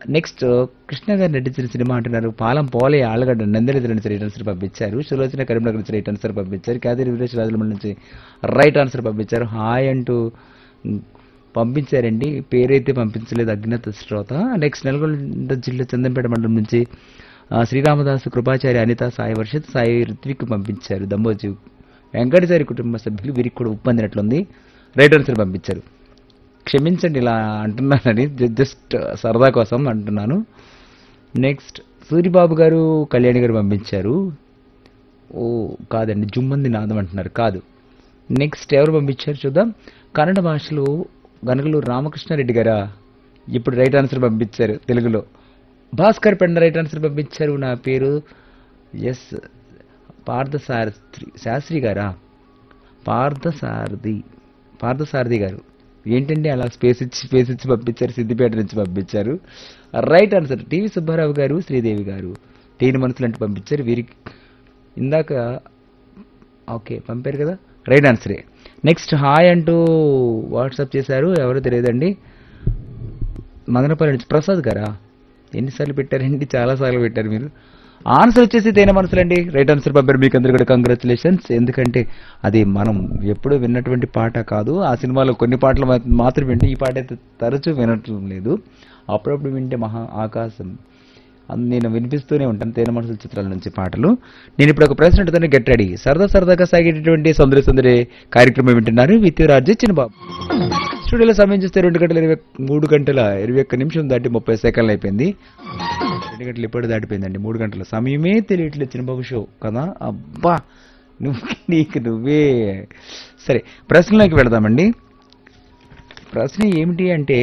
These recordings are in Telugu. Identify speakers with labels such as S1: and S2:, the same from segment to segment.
S1: నెక్స్ట్ కృష్ణ గారు నటించిన సినిమా అంటున్నారు పాలం పోలే ఆళ్ళగడ్డ నందిరెడ్డి నుంచి రైట్ ఆన్సర్ పంపించారు సులోచన కరీంనగర్ నుంచి రైట్ ఆన్సర్ పంపించారు కాదేరి వీరేష్ రాజులమండ్రి నుంచి రైట్ ఆన్సర్ పంపించారు హాయ్ అంటూ ఉమ్, పంపించారండి పేరైతే పంపించలేదు అజ్ఞాత శ్రోత నెక్స్ట్ నల్గొండ జిల్లా చందంపేట మండలం నుంచి ఆ, శ్రీరామదాసు కృపాచారి అనిత సాయి వర్షత్ సాయి ఋత్విక్ పంపించారు దంబోజీ వెంకటచారి కుటుంబ సభ్యులు వీరికి కూడా ఉప్పందినట్లుంది రైట్ ఆన్సర్ పంపించారు క్షమించండి ఇలా అంటున్నానని జ- జస్ట్ సరదా కోసం అంటున్నాను నెక్స్ట్ సూరిబాబు గారు కళ్యాణి గారు పంపించారు ఓ కాదండి జుమ్మంది నాదం అంటున్నారు కాదు నెక్స్ట్ ఎవరు పంపించారు చూద్దాం కన్నడ భాషలో గనగలూరు రామకృష్ణారెడ్డి గారా ఇప్పుడు రైట్ ఆన్సర్ పంపించారు తెలుగులో భాస్కర్ పెండ రైట్ ఆన్సర్ పంపించారు నా పేరు ఎస్ పార్థశాస్త్రి శాస్త్రి గారా పార్థసారథి పార్థసారథి గారు ఏంటండి అలా స్పేస్ ఇచ్చి స్పేస్ ఇచ్చి పంపించారు సిద్దిపేట నుంచి పంపించారు రైట్ ఆన్సర్ టీవీ సుబ్బారావు గారు శ్రీదేవి గారు తేని మనసులు అంటే పంపించారు వీరికి ఇందాక ఓకే పంపారు కదా రైట్ ఆన్సరే నెక్స్ట్ హాయ్ అంటూ వాట్సాప్ చేశారు ఎవరో తెలియదండి మదనపల్లి నుంచి ప్రసాద్ గారా ఎన్నిసార్లు పెట్టారండి చాలాసార్లు పెట్టారు మీరు ఆన్సర్ వచ్చేసి తేనె మనసులండి రైట్ ఆన్సర్ పంపారు మీకు అందరు కూడా కంగ్రాచులేషన్స్ ఎందుకంటే అది మనం ఎప్పుడూ విన్నటువంటి పాట కాదు ఆ సినిమాలో కొన్ని పాటలు మా- మాత్రం వింటే ఈ పాట అయితే తరచూ వినటం లేదు అప్పుడప్పుడు వింటే మహా ఆకాశం అన్- నేను వినిపిస్తూనే ఉంటాను తేనె మనసుల చిత్రాల నుంచి పాటలు నేను ఇప్పుడు ఒక ప్రశ్న అడుగుతాను గెట్ రెడీ సరదా సరదాగా సాగేటటువంటి సందడి సందడి కార్యక్రమం వింటున్నారు విత్ రాజు చిన్నబాబు స్టూడియోలో సమయం చూస్తే రెండు గంటల ఇరవై మూడు గంటల ఇరవై ఒక్క నిమిషం దాటి ముప్పై సెకండ్లు అయిపోయింది రెండు గంటలు ఇప్పుడు దాటిపోయిందండి మూడు గంటల సమయమే తెలియట్లేదు చిన్నబాబు షో కదా అబ్బా నువ్వు నీకు నువ్వే సరే ప్రశ్నలోకి వెళదామండి ప్రశ్న ఏమిటి అంటే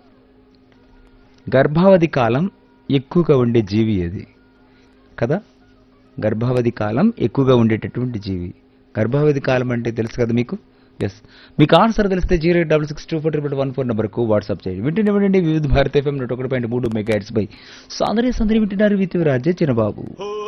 S1: గర్భావధి కాలం ఎక్కువగా ఉండే జీవి అది కదా గర్భావధి కాలం ఎక్కువగా ఉండేటటువంటి జీవి గర్భావధి కాలం అంటే తెలుసు కదా మీకు ఎస్ మీకు ఆన్సర్ తెలిస్తే zero eight double six two four triple one four నెంబర్కు వాట్సాప్ చేయండి వింటూనే వినండి వివిధ భారత ఎఫ్ఎం నూట ఒకటి పాయింట్ మూడు మెగా హెడ్స్ పై సాందర్య సందరి వింటున్నారు విత్ రాజే చిన్నబాబు
S2: ఓ